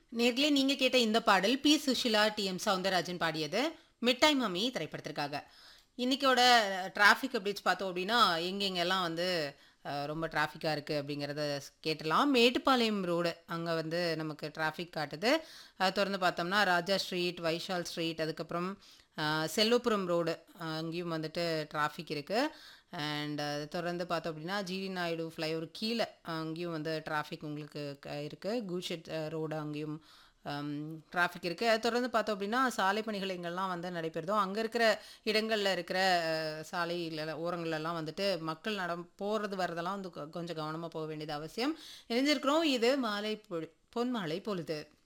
நேர்களே நீங்க கேட்ட இந்த பாடல் P Sushila T M Soundararajan பாடியது மிட்டாய் மம்மி திரைப்படத்திற்காக இன்னைக்கோட டிராஃபிக் அப்டேட்ஸ் பார்த்தோம் அப்படின்னா எங்கெங்கெல்லாம் வந்து அஹ், ரொம்ப டிராஃபிக்காக இருக்குது அப்படிங்கிறத கேட்டலாம் மேட்டுப்பாளையம் ரோடு அங்கே வந்து நமக்கு டிராஃபிக் காட்டுது அது திறந்து பார்த்தோம்னா ராஜா ஸ்ட்ரீட் வைஷால் ஸ்ட்ரீட் அதுக்கப்புறம் அஹ், செல்வபுரம் ரோடு அங்கேயும் வந்துட்டு டிராஃபிக் இருக்குது அண்ட் தொடர்ந்து பார்த்தோம் அப்படின்னா ஜிடி நாயுடு ஃப்ளைஓவர் கீழே அங்கேயும் வந்து டிராஃபிக் உங்களுக்கு க- இருக்கு கூஷெட் ரோடு அங்கேயும் டிராஃபிக் இருக்குது அது தொடர்ந்து பார்த்தோம் அப்படின்னா சாலை பணிகள் எங்கெல்லாம் வந்து நடைபெறுதோ அங்கே இருக்கிற இடங்களில் இருக்கிற அஹ், சாலையில ஓரங்கள்லாம் வந்துட்டு மக்கள் நடம் போகிறது வரதெல்லாம் வந்து கொ- கொஞ்சம் கவனமாக போக வேண்டியது அவசியம் இணைஞ்சிருக்கிறோம் இது மாலை பொழு பொன் மாலை பொழுது